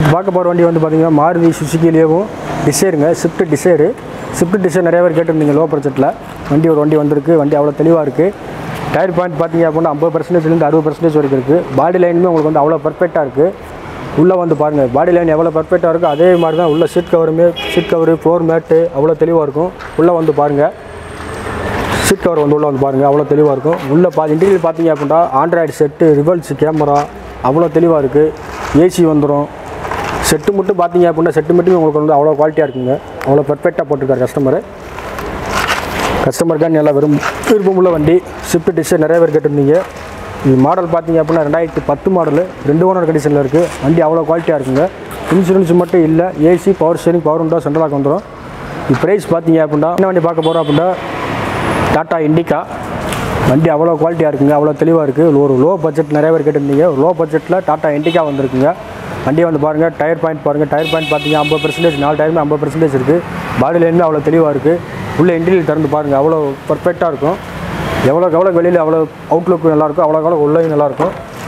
பார்க்க போகிற வண்டி வந்து பார்த்தீங்கன்னா மாருதி சுசுக்கிலேயும் டிசைருங்க ஸ்விஃப்ட் டிசைரு ஸ்விஃப்ட் டிசைர் நிறைய பேர் கேட்டிருந்தீங்க லோ பட்ஜெட்டில் வண்டி ஒரு வண்டி வந்திருக்கு வண்டி அவ்வளோ தெளிவாக இருக்குது டயர் பாயிண்ட் பார்த்தீங்க அப்படின்னா ஐம்பது பர்சன்டேஜ்லேருந்து அறுபது பர்சன்டேஜ் வரைக்கும் இருக்குது பாடி லைனுமே உங்களுக்கு வந்து அவ்வளோ பர்ஃபெக்டாக இருக்குது உள்ளே வந்து பாருங்கள் பாடி லைன் எவ்வளோ பர்ஃபெக்டாக இருக்கோ அதே மாதிரி தான் உள்ள சீட் கவருமே சீட் கவரு ஃப்ளோர் மேட்டு அவ்வளோ தெளிவாக இருக்கும் உள்ளே வந்து பாருங்கள் சீட் கவர் வந்து உள்ளே வந்து பாருங்கள் அவ்வளோ தெளிவாக இருக்கும் உள்ளே பா இன்டீரியர் பார்த்தீங்க அப்படின்னா ஆண்ட்ராய்டு செட்டு ரிவல்ஸ் கேமரா அவ்வளோ தெளிவாக இருக்குது ஏசி வந்துடும் செட்டு மட்டும் பார்த்தீங்க அப்படின்னா செட்டு மட்டுமே உங்களுக்கு வந்து அவ்வளோ குவாலிட்டியாக இருக்குங்க அவ்வளோ பெர்ஃபெக்டாக போட்டிருக்காரு கஸ்டமரு கஸ்டமருக்காக நல்லா விரும்ப விருப்பமுள்ள வண்டி ஸ்விஃப்ட் டிசைர் நிறைய பேர் கேட்டிருந்தீங்க இது மாடல் பார்த்தீங்க அப்படின்னா ரெண்டாயிரத்தி பத்து மாடலு ரெண்டு ஓனர் கண்டிஷனில் இருக்குது வண்டி அவ்வளோ குவாலிட்டியாக இருக்குங்க இன்சூரன்ஸ் மட்டும் இல்லை ஏசி பவர் ஸ்டேரிங் பவர் உண்டா சென்ட்ரலாக வந்துடும் இது ப்ரைஸ் பார்த்தீங்க அப்படின்னா என்ன வண்டி பார்க்க போகிறோம் அப்படின்னா டாட்டா இண்டிகா வண்டி அவ்வளோ குவாலிட்டியாக இருக்குங்க அவ்வளோ தெளிவாக இருக்குது ஒரு லோ பட்ஜெட் நிறைய பேர் கேட்டிருந்தீங்க லோ பட்ஜெட்டில் டாட்டா இண்டிகா வந்திருக்குங்க வண்டியை வந்து பாருங்கள் டயர் பாயிண்ட் பாருங்கள் டயர் பாயிண்ட் பார்த்தீங்க ஐம்பது பர்சன்டேஜ் நாலு டயருமே ஐம்பது பர்சன்டேஜ் இருக்குது பாடி லைனுமே அவ்வளோ தெளிவாக இருக்குது உள்ள இன்டீரியர் திறந்து பாருங்கள் அவ்வளோ பர்ஃபெக்டாக இருக்கும் எவ்வளோக்கு எவ்வளோ வெளியில் அவ்வளோ அவுட்லுக் நல்லாயிருக்கும் அவ்வளோக்கு எவ்வளோ உள்ளே நல்லாயிருக்கும்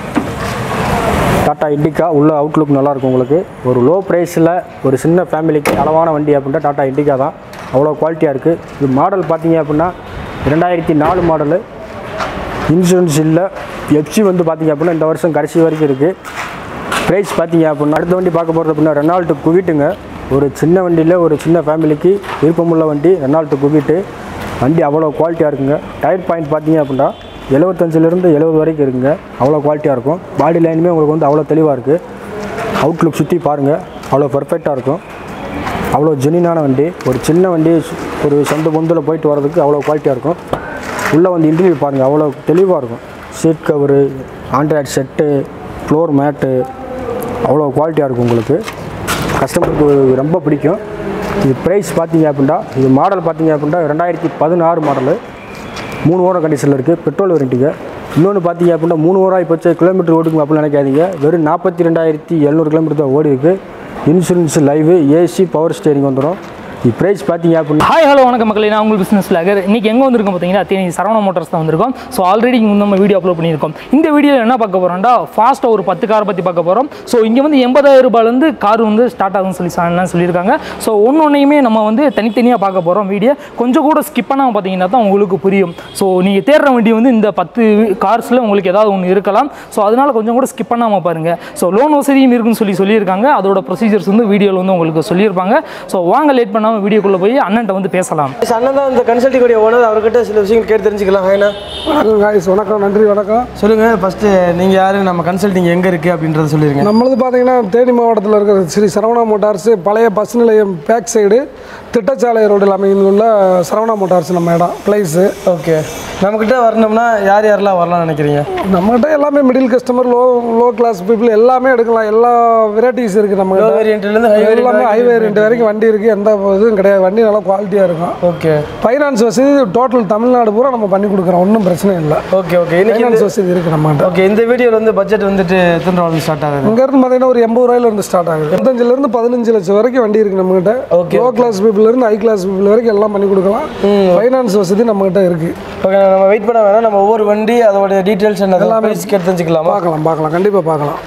டாட்டா இண்டிகா உள்ள அவுட்லுக் நல்லாயிருக்கும் உங்களுக்கு ஒரு லோ ப்ரைஸில் ஒரு சின்ன ஃபேமிலிக்கு அளவான வண்டி அப்படின்னா டாட்டா இண்டிகா தான் அவ்வளோ குவாலிட்டியாக இருக்குது இது மாடல் பார்த்தீங்க அப்படின்னா ரெண்டாயிரத்தி நாலு மாடலு இன்சூரன்ஸ் இல்லை எஃப்சி வந்து பார்த்தீங்க அப்படின்னா இந்த வருஷம் கடைசி வரைக்கும் இருக்குது ப்ரைஸ் பார்த்தீங்க அப்படின்னா அடுத்த வண்டி பார்க்க போகிறது அப்படின்னா ரெனால்ட்டு குவிட்டுங்க ஒரு சின்ன வண்டியில் ஒரு சின்ன ஃபேமிலிக்கு விருப்பமுள்ள வண்டி ரெனால்ட்டு குவிட்டு வண்டி அவ்வளோ குவாலிட்டியாக இருக்குங்க டயர் பாயிண்ட் பார்த்தீங்க அப்படின்னா எழுபத்தஞ்சிலேருந்து எழுபது வரைக்கும் இருக்குங்க அவ்வளோ குவாலிட்டியாக இருக்கும் பாடி லைனுமே உங்களுக்கு வந்து அவ்வளோ தெளிவாக இருக்குது அவுட்லுக் சுற்றி பாருங்கள் அவ்வளோ பர்ஃபெக்டாக இருக்கும் அவ்வளோ ஜெனினான வண்டி ஒரு சின்ன வண்டி ஒரு சொந்த பொந்தில் போயிட்டு வரதுக்கு அவ்வளோ குவாலிட்டியாக இருக்கும் உள்ளே வந்து இன்டீரியர் பாருங்கள் அவ்வளோ தெளிவாக இருக்கும் seat cover Android set floor mat அவ்வளோ குவாலிட்டியாக இருக்கும் உங்களுக்கு கஸ்டமருக்கு ரொம்ப பிடிக்கும் இது ப்ரைஸ் பார்த்தீங்க அப்படின்னா இது மாடல் பார்த்தீங்க அப்படின்னா ரெண்டாயிரத்தி பதினாறு மாடலு மூணு ஓரம் கண்டிஷனில் இருக்குது பெட்ரோல் வேரண்டிங்க இன்னொன்று பார்த்தீங்க அப்படின்னா மூணு ஓரம் இப்போ கிலோமீட்டர் ஓடுங்க அப்படின்னு நினைக்காதீங்க வெறும் நாற்பத்தி ரெண்டாயிரத்தி எழுநூறு கிலோமீட்டர் தான் ஓடி இருக்குது insurance live AC power steering வந்துடும் இது ப்ரைஸ் பார்த்தீங்க அப்படின்னா ஹாய் ஹலோ வணக்கம் மக்களே நான் உங்கள் பிஸ்னஸ் லாகர் இன்றைக்கி எங்கே வந்திருக்கோம் பார்த்தீங்கன்னா தேனி சரவண மோட்டார்ஸ் தான் வந்திருக்கோம் ஸோ ஆல்ரெடி இங்கே நம்ம வீடியோ அப்லோட் பண்ணியிருக்கோம் இந்த வீடியோவில் என்ன பார்க்க போகிறோம்டா ஃபாஸ்ட்டாக ஒரு பத்து காரை பற்றி பார்க்க போகிறோம் ஸோ இங்கே வந்து எண்பதாயிரம் ரூபாயிலேருந்து கார் வந்து ஸ்டார்ட் ஆகும்னு சொல்லி சொன்னா- சொல்லியிருக்காங்க ஸோ ஒன்று ஒன்றையுமே நம்ம வந்து தனித்தனியாக பார்க்க போகிறோம் வீடியோ கொஞ்சம் கூட ஸ்கிப் பண்ணாமல் பார்த்தீங்கன்னா தான் உங்களுக்கு புரியும் ஸோ நீங்கள் தேடுற வண்டி வந்து இந்த பத்து கார்ஸில் உங்களுக்கு ஏதாவது ஒன்று இருக்கலாம் ஸோ அதனால் கொஞ்சம் கூட ஸ்கிப் பண்ணாமல் பாருங்கள் ஸோ லோன் வசதியும் இருக்குன்னு சொல்லி சொல்லியிருக்காங்க அதோட ப்ரொசீஜர்ஸ் வந்து வீடியோவில் வந்து உங்களுக்கு சொல்லியிருப்பாங்க ஸோ வாங்க லேட் பண்ணாமல் வீடியோக்குள்ளே போய் அண்ணன்ட்ட வந்து பேசலாம் Guys, அண்ணன் தான் இந்த கன்சல்டிங் உடைய ஓனர் அவர்கிட்ட சில விஷயங்கள் கேட்டு தெரிஞ்சுக்கலாம் ஹாய்ண்ணா வணக்கம் காய்ஸ் வணக்கம் நன்றி வணக்கம் சொல்லுங்க ஃபர்ஸ்ட் நீங்க யாரு நம்ம கன்சல்டிங் எங்க இருக்கு அப்படின்றத சொல்லிருங்க நம்மளது பார்த்தீங்கன்னா தேனி மாவட்டத்தில் இருக்கிற ஸ்ரீ சரவணா மோட்டார்ஸ் பழைய பஸ் நிலையம் பேக் சைடு திட்டச்சாலை ரோடில் அமைந்துள்ள சரவணா மோட்டார்ஸ் நம்ம இடம் பிளேஸு ஓகே நம்மக்கிட்ட வரணும்னா யார் யாரெல்லாம் வரலாம்னு நினைக்கிறீங்க நம்மகிட்ட எல்லாமே middle customer low low class people எல்லாமே எடுக்கலாம் எல்லா வெரைட்டிஸ் இருக்குது நம்ம லோ வேரியன்ட்லேருந்து ஹை எல்லாமே ஹை வேரியன்ட் வரைக்கும் வண்டி இருக்குது எந்த இதுவும் கிடையாது வண்டி நல்லா குவாலிட்டியாக இருக்கும் ஓகே ஃபைனான்ஸ் வசதி டோட்டல் தமிழ்நாடு பூரா நம்ம பண்ணி கொடுக்குறோம் ஒன்றும் பிரச்சனை இல்லை ஓகே ஓகே இன்னைக்கு ஃபைனான்ஸ் வசதி இருக்குது நம்மகிட்ட ஓகே இந்த வீடியோவில் வந்து பட்ஜெட் வந்துட்டு எத்தனை ரூபா ஸ்டார்ட் ஆகுது இங்கேருந்து பார்த்தீங்கன்னா ஒரு எண்பது ரூபாயில இருந்து ஸ்டார்ட் ஆகுது இருபத்தஞ்சிலேருந்து பதினஞ்சு லட்சம் வரைக்கும் வண்டி இருக்குது நம்மகிட்ட Okay, லோ கிளாஸ் பீப்புள்லேருந்து ஹை கிளாஸ் பீப்புள் வரைக்கும் எல்லாம் பண்ணி கொடுக்கலாம் ஃபைனான்ஸ் வசதி நம்மகிட்ட இருக்குது ஓகே நம்ம வெயிட் பண்ண வேணாம் நம்ம ஒவ்வொரு வண்டி அதோட டீட்டெயில்ஸ் என்ன எல்லாமே ப்ரைஸ் கேட்டு தெரிஞ்சுக்கலாமா பார்க்கலாம் பார்க்கலாம் கண்டிப்பாக பார்க்கலாம்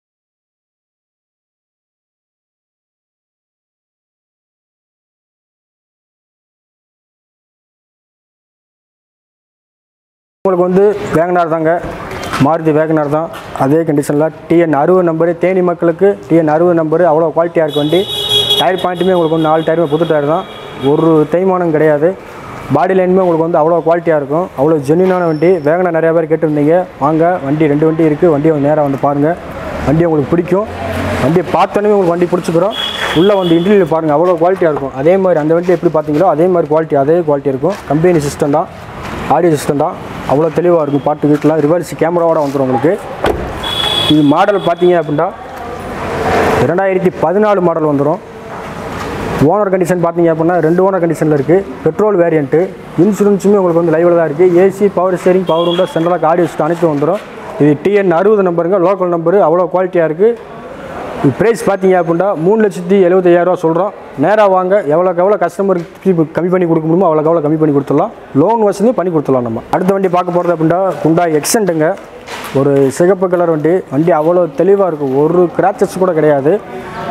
உங்களுக்கு வந்து வேகனார் தாங்க மாருதி வேகனார் தான் அதே கண்டிஷனில் டிஎன் அறுபது நம்பரு தேனி மக்களுக்கு டிஎன் அறுபது நம்பரு அவ்வளோ குவாலிட்டியாக இருக்கு வண்டி டயர் பாயிண்ட்டுமே உங்களுக்கு வந்து நாலு டயருமே புது டயர் தான் ஒரு தேய்மானம் கிடையாது பாடி லைனுமே உங்களுக்கு வந்து அவ்வளோ குவாலிட்டியாக இருக்கும் அவ்வளோ ஜென்யூனான வண்டி வேகனார் நிறையா பேர் கேட்டிருந்தீங்க வாங்க வண்டி ரெண்டு வண்டி இருக்குது வண்டியை வந்து நேராக வந்து பாருங்கள் வண்டி உங்களுக்கு பிடிக்கும் வண்டியை பார்த்தோன்னே உங்களுக்கு வண்டி பிடிச்சிக்கிறோம் உள்ளே வந்து இன்டீரியர் பாருங்கள் அவ்வளோ குவாலிட்டியாக இருக்கும் அதே மாதிரி அந்த வண்டி எப்படி பார்த்தீங்களோ அதே மாதிரி குவாலிட்டி அதே குவாலிட்டி இருக்கும் கம்பெனி சிஸ்டம் தான் ஆடியோ சிஸ்டம் தான் அவ்வளோ தெளிவாக இருக்கும் பாட்டு வீட்டில் ரிவர்ஸ் கேமராவோட வந்துடும் உங்களுக்கு இது மாடல் பார்த்தீங்க அப்படின்னா ரெண்டாயிரத்தி பதினாலு மாடல் வந்துடும் ஓனர் கண்டிஷன் பார்த்தீங்க அப்படின்னா ரெண்டு ஓனர் கண்டிஷனில் இருக்குது பெட்ரோல் வேரியண்ட்டு இன்சூரன்ஸுமே உங்களுக்கு வந்து லைவில் தான் இருக்குது ஏசி பவர் ஸ்டேரிங் பவர் உண்டா சென்ட்ரலாக ஆடியோ சிஸ்டம் அனைத்து வந்துடும் இது டிஎன் அறுபது நம்பருங்க லோக்கல் நம்பரு அவ்வளோ குவாலிட்டியாக இருக்குது இது ப்ரைஸ் பார்த்தீங்க அப்படின்னா மூணு லட்சத்தி எழுபத்தையாயிரரூவா சொல்கிறோம் நேராக வாங்க எவ்வளோக்கு எவ்வளோ கஸ்டமருக்கு கம்மி பண்ணி கொடுக்க முடியுமோ அவ்வளோக்கு எவ்வளோ கம்மி பண்ணி கொடுத்துடலாம் லோன் வசதியும் பண்ணி கொடுத்துடலாம் நம்ம அடுத்த வண்டி பார்க்க போகிறது அப்படின்னா குண்டா எக்ஸென்ட்டுங்க ஒரு சிகப்பு கலர் வண்டி வண்டி அவ்வளோ தெளிவாக இருக்கும் ஒரு கிராச்சஸ் கூட கிடையாது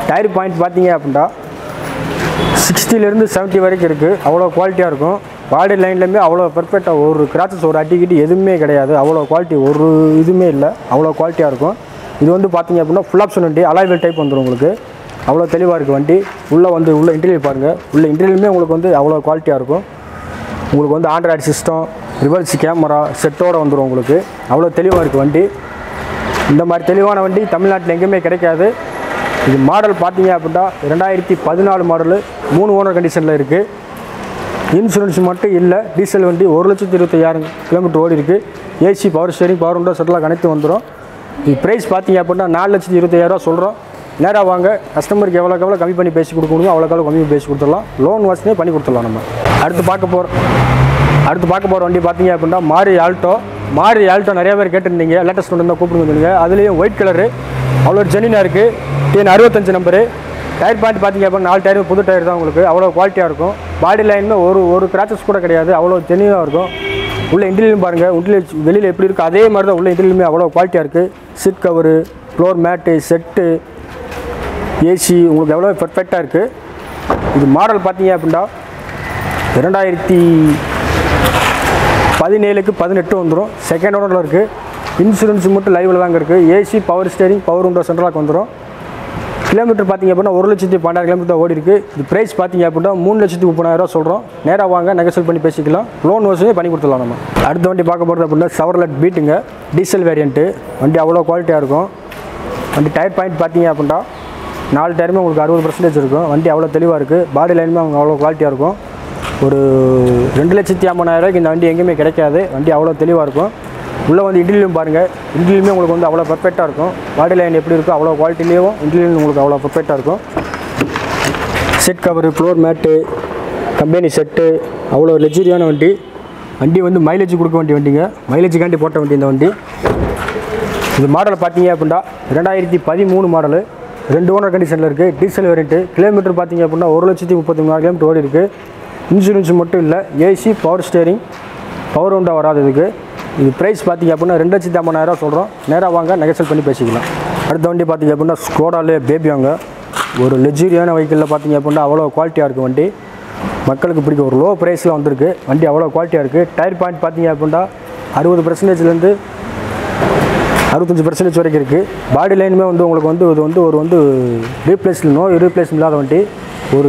டயர் பாயிண்ட் பார்த்தீங்க அப்படின்னா சிக்ஸ்டிலேருந்து செவன்ட்டி வரைக்கும் இருக்குது அவ்வளோ குவாலிட்டியாக இருக்கும் பாடி லைன்லேயுமே அவ்வளோ பெர்ஃபெக்டாக ஒரு கிராச்சஸ் ஒரு அட்டிக்கிட்டு எதுவுமே கிடையாது அவ்வளோ குவாலிட்டி ஒரு இதுவுமே இல்லை அவ்வளோ குவாலிட்டியாக இருக்கும் இது வந்து பார்த்தீங்க அப்படின்னா ஃபுல் ஆப்ஷன் வண்டி அலாய்வல் டைப் வந்துடும் உங்களுக்கு அவ்வளோ தெளிவாக இருக்குது வண்டி உள்ளே வந்து உள்ள இன்டீரியர் பாருங்கள் உள்ள இன்டீரியலுமே உங்களுக்கு வந்து அவ்வளோ குவாலிட்டியாக இருக்கும் உங்களுக்கு வந்து ஆண்ட்ராய்டு சிஸ்டம் ரிவர்ஸ் கேமரா செட்டோட வந்துடும் உங்களுக்கு அவ்வளோ தெளிவாக இருக்குது வண்டி இந்த மாதிரி தெளிவான வண்டி தமிழ்நாட்டில் எங்கேயுமே கிடைக்காது இது மாடல் பார்த்தீங்க அப்படின்னா ரெண்டாயிரத்தி பதினாலு மாடலு மூணு ஓனர் கண்டிஷனில் இருக்குது இன்சூரன்ஸ் மட்டும் இல்லை டீசல் வண்டி ஒரு லட்சத்தி இருபத்தையாயிரம் கிலோமீட்டர் ஓடி இருக்குது AC power steering power window செட்டெல்லாம் கனெக்ட் வந்துடும் இது ப்ரைஸ் பார்த்தீங்க அப்படின்னா நாலு லட்சத்தி இருபத்தையாயிரரூவா சொல்கிறோம் நேராக வாங்க கஸ்டமருக்கு எவ்வளோக்கு எவ்வளோ கம்மி பண்ணி பேசி கொடுக்க முடியும் அவ்வளோக்கு எவ்வளோ கம்மி பண்ணி பேசி கொடுத்துடலாம் லோன் வசதியே பண்ணி கொடுத்துடலாம் நம்ம அடுத்து பார்க்க போகிறோம் அடுத்து பார்க்க போகிற வண்டி பார்த்தீங்க அப்படின்னா மாரி ஆல்டோ மாரி ஆல்டோ நிறைய பேர் கேட்டிருந்தீங்க லேட்டஸ்ட் ஒன்று இருந்தால் கூப்பிடுங்க சொல்லுங்க அதுலேயும் ஒயிட் கலரு அவ்வளோ ஜெனினாக இருக்குது டிஎன் அறுபத்தஞ்சு நம்பரு டயர் பாயிண்ட் பார்த்தீங்க அப்படின்னா நாலு டயர் புது டயர் தான் உங்களுக்கு அவ்வளோ குவாலிட்டியாக இருக்கும் பாடி லைனுமே ஒரு ஒரு கிராச்சஸ் கூட கிடையாது அவ்வளோ ஜெனினாக இருக்கும் உள்ள இன்டீரியலும் பாருங்கள் இன்டீரியல் வெளியில் எப்படி இருக்குது அதே மாதிரி தான் உள்ள இன்டீரியலுமே அவ்வளோ குவாலிட்டியாக இருக்குது seat cover floor mat set AC உங்களுக்கு எவ்வளோ பெர்ஃபெக்டாக இருக்குது இது மாடல் பார்த்தீங்க அப்படின்னா இரண்டாயிரத்தி பதினேழுக்கு பதினெட்டு வந்துடும் செகண்ட் ஓனரில் இருக்குது இன்சூரன்ஸ் மட்டும் லைவில் தாங்க இருக்குது AC power steering power window சென்ட்ரலாக வந்துடும் கிலோமீட்டர் பார்த்தீங்க அப்படின்னா ஒரு லட்சத்தி பன்னெண்டாயிரம் கிலோமீட்டர் தான் ஓடி இருக்குது இது ப்ரைஸ் பார்த்தீங்க அப்படின்னா மூணு லட்சத்தி முப்பதாயிரரூவா சொல்கிறோம் நேராக வாங்க நெகசல் பண்ணி பேசிக்கலாம் லோன் வசதியும் பண்ணி கொடுத்துடலாம் நம்ம அடுத்த வண்டி பார்க்க போகிறது அப்படின்னா செவர்லெட் பீட்டுங்க டீசல் வேரியண்ட்டு வண்டி அவ்வளோ குவாலிட்டியாக இருக்கும் வண்டி டயர் பாயிண்ட் பார்த்தீங்க அப்படின்னா நாலு டயருமே உங்களுக்கு அறுபது பர்சன்டேஜ் இருக்கும் வண்டி அவ்வளோ தெளிவாக இருக்குது பாடி லைனுமே அவங்க அவ்வளோ குவாலிட்டியாக இருக்கும் ஒரு ரெண்டு லட்சத்தி ஐம்பதாயிரரூவாய்க்கு இந்த வண்டி எங்கேயுமே கிடைக்காது வண்டி அவ்வளோ தெளிவாக இருக்கும் உள்ளே வந்து இன்டீரியலும் பாருங்கள் இன்டீரியலுமே உங்களுக்கு வந்து அவ்வளோ பர்ஃபெக்டாக இருக்கும் பாடி லைன் எப்படி இருக்கோ அவ்வளோ குவாலிட்டிலேயும் இன்டீரியல் உங்களுக்கு அவ்வளோ பர்ஃபெக்டாக இருக்கும் seat cover floor mat company set அவ்வளோ லெக்ஸரியான வண்டி வண்டி வந்து மைலேஜ் கொடுக்க வேண்டிய வண்டிங்க மைலேஜுக்காண்டி போட்ட வண்டி இந்த வண்டி இது மாடல் பார்த்தீங்க அப்படின்னா ரெண்டாயிரத்தி பதிமூணு மாடலு ரெண்டு ஓனர் கண்டிஷனில் இருக்குது டீசல் வேரியண்ட்டு கிலோமீட்டர் பார்த்தீங்க அப்படின்னா ஒரு லட்சத்தி முப்பத்தி மூணாயிரம் கிலோமீட்டர் ஓடி இருக்குது இன்சூரன்ஸ் மட்டும் இல்லை ஏசி பவர் ஸ்டேரிங் பவர் உண்டா வராது இதுக்கு இது ப்ரைஸ் பார்த்தீங்க அப்படின்னா ரெண்டு லட்சத்தி ஐம்பதாயிரம் சொல்கிறோம் நேராக வாங்க நெகசல் பண்ணி பேசிக்கலாம் அடுத்த வண்டி பார்த்தீங்க அப்படின்னா ஸ்கோடாலே பேபி வாங்க ஒரு லெஜூரியான வெஹிக்கிளில் பார்த்தீங்க அப்படின்னா அவ்வளோ குவாலிட்டியாக இருக்குது வண்டி மக்களுக்கு பிடிக்கும் ஒரு லோ ப்ரைஸில் வந்திருக்கு வண்டி அவ்வளோ குவாலிட்டியாக இருக்குது டயர் பாயிண்ட் பார்த்தீங்க அப்படின்னா அறுபது பர்சன்டேஜ்லேருந்து அறுபத்தஞ்சு பர்சன்டேஜ் வரைக்கும் இருக்குது பாடி லைனுமே வந்து உங்களுக்கு வந்து இது வந்து ஒரு வந்து ரீப்ளேஸ் நோ ரீப்ளேஸ் இல்லாத வண்டி ஒரு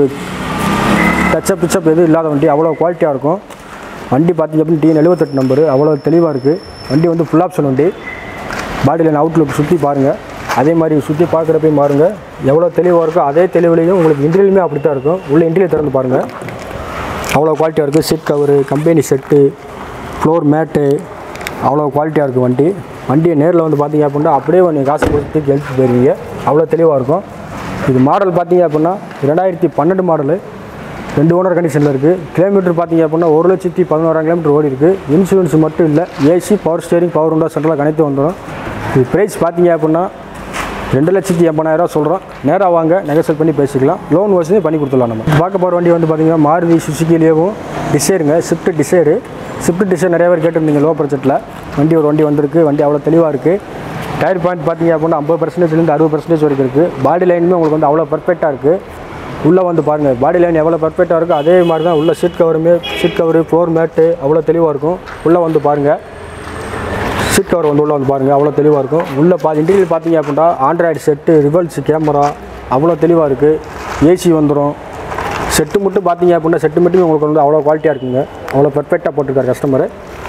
டச்சப் பிச்சப் எதுவும் இல்லாத வண்டி அவ்வளோ குவாலிட்டியாக இருக்கும் வண்டி பார்த்தீங்க அப்படின்னு டிஎன் எழுபத்தெட்டு நம்பரு அவ்வளோ தெளிவாக இருக்குது வண்டி வந்து ஃபுல் ஆப்ஷன் வண்டி பாடி லைன் அவுட்லுக் சுற்றி பாருங்கள் அதே மாதிரி சுற்றி பார்க்குறப்பையும் பாருங்கள் எவ்வளோ தெளிவாக இருக்கோ அதே தெளிவுலையும் உங்களுக்கு இன்டீரியலுமே அப்படி தான் இருக்கும் உள்ள இன்டீரியர் திறந்து பாருங்கள் அவ்வளோ குவாலிட்டியாக இருக்குது seat cover company set floor mat அவ்வளோ குவாலிட்டியாக இருக்குது வண்டி வண்டியை நேரில் வந்து பார்த்தீங்க அப்படின்னா அப்படியே நீங்கள் காசு கொடுத்து எடுத்துட்டு போயிருவீங்க அவ்வளோ தெளிவாக இருக்கும் இது மாடல் பார்த்தீங்க அப்படின்னா ரெண்டாயிரத்தி பன்னெண்டு மாடலு ரெண்டு ஓனர் கண்டிஷனில் இருக்குது கிலோமீட்டர் பார்த்தீங்க அப்படின்னா ஒரு லட்சத்தி பதினோராயிரம் கிலோமீட்டர் ஓடி இருக்குது இன்சூரன்ஸ் மட்டும் இல்லை AC power steering power window சென்ட்ரலாக கனெக்ட் வந்துடும் இது ப்ரைஸ் பார்த்தீங்க அப்படின்னா ரெண்டு லட்சத்தி எண்பதாயிரம் சொல்கிறோம் நேராக வாங்க நெகசல் பண்ணி பேசிக்கலாம் லோன் வசதி பண்ணி கொடுத்துடலாம் நம்ம பார்க்க போகிற வண்டி வந்து பார்த்தீங்கன்னா மாருதி சுசுக்கிலேயும் டிசைருங்க ஸ்விஃப்ட் டிசைரு ஸ்விஃப்ட் டிசைர் நிறைய பேர் கேட்டிருந்தீங்க லோ பட்ஜெட்டில் வண்டி ஒரு வண்டி வந்திருக்கு வண்டி அவ்வளோ தெளிவாக இருக்குது டயர் பாயிண்ட் பார்த்தீங்க அப்படின்னா ஐம்பது பர்சன்டேஜ்லேருந்து அறுபது பர்சன்டேஜ் வரைக்கும் இருக்குது பாடி லைனுமே உங்களுக்கு வந்து அவ்வளோ பர்ஃபெக்டாக இருக்குது உள்ளே வந்து பாருங்கள் பாடி லைன் எவ்வளோ பர்ஃபெக்டாக இருக்கோ அதே மாதிரி தான் உள்ள சீட் கவருமே சீட் கவரு ஃப்ளோர் மேட்டு அவ்வளோ தெளிவாக இருக்கும் உள்ளே வந்து பாருங்கள் சீட் கவர் வந்து உள்ளே வந்து பாருங்கள் அவ்வளோ தெளிவாக இருக்கும் உள்ளே பா இன்டீரியர் பார்த்தீங்க அப்படின்னா ஆண்ட்ராய்டு செட்டு ரிவல்ஸ் கேமரா அவ்வளோ தெளிவாக இருக்குது ஏசி வந்துடும் செட்டு மட்டும் பார்த்தீங்க அப்படின்னா செட்டு மட்டும் உங்களுக்கு வந்து அவ்வளோ குவாலிட்டியாக இருக்குங்க அவ்வளோ பர்ஃபெக்டாக போட்டிருக்காரு கஸ்டமரு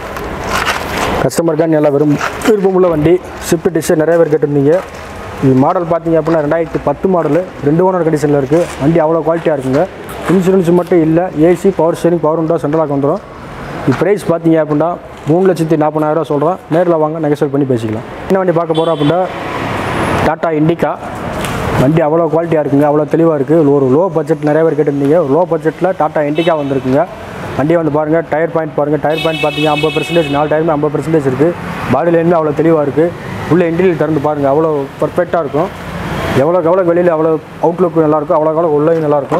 கஸ்டமருக்காக நல்லா விரும்ப விருப்பமுள்ள வண்டி ஸ்விஃப்ட் டிசைர் நிறைய பேர் கேட்டிருந்தீங்க இது மாடல் பார்த்தீங்க அப்படின்னா ரெண்டாயிரத்தி பத்து மாடலு ரெண்டு ஓனர் கண்டிஷனில் இருக்குது வண்டி அவ்வளோ குவாலிட்டியாக இருக்குங்க இன்சூரன்ஸ் மட்டும் இல்லை ஏசி பவர் ஸ்டேரிங் பவர் உண்டா சென்ட்ரலாக வந்துடும் இது ப்ரைஸ் பார்த்தீங்க அப்படின்னா மூணு லட்சத்தி நாற்பதாயிரம் சொல்கிறோம் நேரில் வாங்க நெகசல் பண்ணி பேசிக்கலாம் என்ன வண்டி பார்க்க போகிறோம் அப்படின்னா டாட்டா இண்டிகா வண்டி அவ்வளோ குவாலிட்டியாக இருக்குங்க அவ்வளோ தெளிவாக இருக்குது ஒரு லோ பட்ஜெட் நிறைய பேர் கேட்டிருந்தீங்க லோ பட்ஜெட்டில் டாட்டா இண்டிகா வந்திருக்குங்க வண்டியை வந்து பாருங்கள் டயர் பாயிண்ட் பாருங்கள் டயர் பாயிண்ட் பார்த்தீங்க ஐம்பது பர்சன்டேஜ் நாலு டயருமே ஐம்பது பர்சன்டேஜ் இருக்குது பாடி லைனுமே அவ்வளோ தெளிவாக இருக்குது உள்ள இன்டீரியர் திறந்து பாருங்கள் அவ்வளோ பர்ஃபெக்டாக இருக்கும் எவ்வளோக்கு எவ்வளோ வெளியில் அவ்வளோ அவுட்லுக் நல்லாயிருக்கும் அவ்வளோக்கு எவ்வளோ உள்ளேயும் நல்லாயிருக்கும்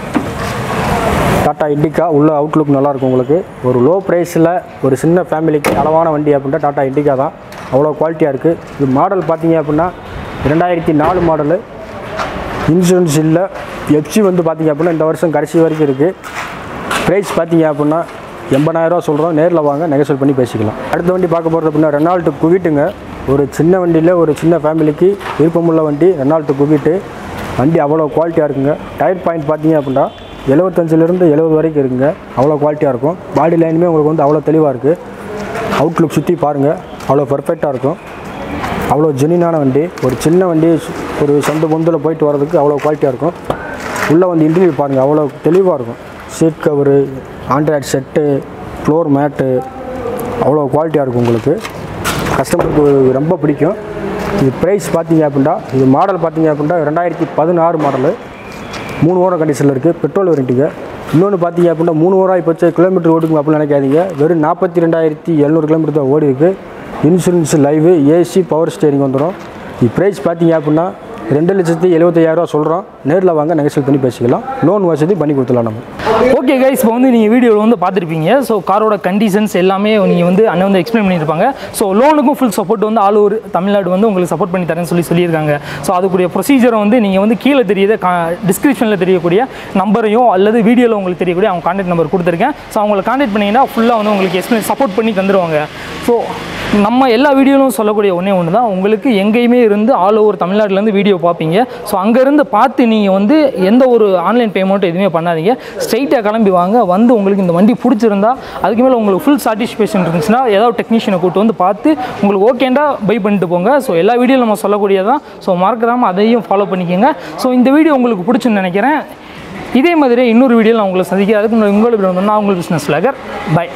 டாட்டா இண்டிகா உள்ள அவுட்லுக் நல்லாயிருக்கும் உங்களுக்கு ஒரு லோ ப்ரைஸில் ஒரு சின்ன ஃபேமிலிக்கு அளவான வண்டி அப்படின்னா டாட்டா இண்டிகா தான் அவ்வளோ குவாலிட்டியாக இருக்குது இது மாடல் பார்த்தீங்க அப்படின்னா ரெண்டாயிரத்தி நாலு மாடலு இன்சூரன்ஸ் இல்லை எஃப்சி வந்து பார்த்தீங்க அப்படின்னா இந்த வருஷம் கடைசி வரைக்கும் இருக்குது ப்ரைஸ் பார்த்தீங்க அப்படின்னா எண்பதாயிரரூவா சொல்கிறோம் நேரில் வாங்க நெகோசியேட் பண்ணி பேசிக்கலாம் அடுத்த வண்டி பார்க்க போகிறது அப்படின்னா ரெனால்ட்டு குவிட்டுங்க ஒரு சின்ன வண்டியில் ஒரு சின்ன ஃபேமிலிக்கு விருப்பமுள்ள வண்டி ரெனால்ட்டு குவிட்டு வண்டி அவ்வளோ குவாலிட்டியாக இருக்குங்க டயர் பாயிண்ட் பார்த்தீங்க அப்படின்னா எழுபத்தஞ்சிலேருந்து எழுபது வரைக்கும் இருக்குங்க அவ்வளோ குவாலிட்டியாக இருக்கும் பாடி லைனுமே உங்களுக்கு வந்து அவ்வளோ தெளிவாக இருக்குது அவுட்லுக் சுற்றி பாருங்கள் அவ்வளோ பர்ஃபெக்டாக இருக்கும் அவ்வளோ ஜெனினான வண்டி ஒரு சின்ன வண்டி ஒரு சொந்த பொந்தில் போயிட்டு வர்றதுக்கு அவ்வளோ குவாலிட்டியாக இருக்கும் உள்ளே வந்து இன்டீரியர் பாருங்கள் அவ்வளோ தெளிவாக இருக்கும் seat cover Android set floor mat அவ்வளோ குவாலிட்டியாக இருக்கும் உங்களுக்கு கஸ்டமருக்கு ரொம்ப பிடிக்கும் இது ப்ரைஸ் பார்த்தீங்க அப்படின்னா இது மாடல் பார்த்தீங்க அப்படின்னா ரெண்டாயிரத்தி பதினாறு மாடலு மூணு ஓரம் கண்டிஷனில் இருக்குது பெட்ரோல் வேரண்டிங்க இன்னொன்று பார்த்தீங்க அப்படின்னா மூணு ஓரம் இப்போ கிலோமீட்டர் ஓடுங்க அப்படின்னு நினைக்காதீங்க வெறும் நாற்பத்தி ரெண்டாயிரத்தி எழுநூறு கிலோமீட்டர் தான் ஓடி இருக்குது insurance live AC power steering வந்துடும் இது ப்ரைஸ் பார்த்தீங்க அப்படின்னா ரெண்டு லட்சத்தி எழுபத்தையாயிரரூவா சொல்கிறோம் நேரில் வாங்க நெகோசியேட் பண்ணி பேசிக்கலாம் லோன் வசதி பண்ணி கொடுத்துலாம் நம்ம ஓகே கைஸ் இப்போ வந்து நீங்கள் வீடியோவில் வந்து பார்த்துருப்பீங்க ஸோ காரோட கண்டிஷன்ஸ் எல்லாமே நீங்கள் வந்து அண்ணன் வந்து எக்ஸ்பிளைன் பண்ணியிருப்பாங்க ஸோ லோனுக்கும் ஃபுல் சப்போர்ட் வந்து ஆல் ஓவர் தமிழ்நாடு வந்து உங்களுக்கு சப்போர்ட் பண்ணி தரேன்னு சொல்லி சொல்லியிருக்காங்க ஸோ அதுக்குரிய ப்ரொசீஜரை வந்து நீங்கள் வந்து கீழே தெரியுத டிஸ்கிரிப்ஷனில் தெரியக்கூடிய நம்பரையும் அல்லது வீடியோவில் உங்களுக்கு தெரியக்கூடிய அவங்க கான்டாக்ட் நம்பர் கொடுத்துருக்கேன் ஸோ அவங்களை கான்டாக்ட் பண்ணிங்கன்னா ஃபுல்லாக வந்து உங்களுக்கு எக்ஸ்பிளைன் சப்போர்ட் பண்ணி தந்துடுவாங்க ஸோ நம்ம எல்லா வீடியோலும் சொல்லக்கூடிய ஒன்றே ஒன்று தான் உங்களுக்கு எங்கேயுமே இருந்து ஆல் ஓவர் தமிழ்நாட்டிலேருந்து வீடியோ பார்ப்பீங்க ஸோ அங்கேருந்து பார்த்து நீங்கள் வந்து எந்த ஒரு ஆன்லைன் பேமெண்ட்டும் எதுவுமே பண்ணாதீங்க ஸ்ட்ரைட்டாக கிளம்பி வாங்க வந்து உங்களுக்கு இந்த வண்டி பிடிச்சிருந்தா அதுக்கு மேலே உங்களுக்கு ஃபுல் சாட்டிஸ்ஃபேக்ஷன் இருந்துச்சுன்னா ஏதாவது டெக்னீஷியனை கூட்டு வந்து பார்த்து உங்களுக்கு ஓகேண்டா பை பண்ணிட்டு போங்க ஸோ எல்லா வீடியோ நம்ம சொல்லக்கூடியதான் ஸோ மறக்காமல் அதையும் ஃபாலோ பண்ணிக்கோங்க ஸோ இந்த வீடியோ உங்களுக்கு பிடிச்சுன்னு நினைக்கிறேன் இதே மாதிரி இன்னொரு வீடியோவில் நான் உங்களை சந்திக்கிறேன் அதுக்கு முன்னாடி உங்களுக்கு நான் உங்களுக்கு பிஸ்னஸ் லேகர் பை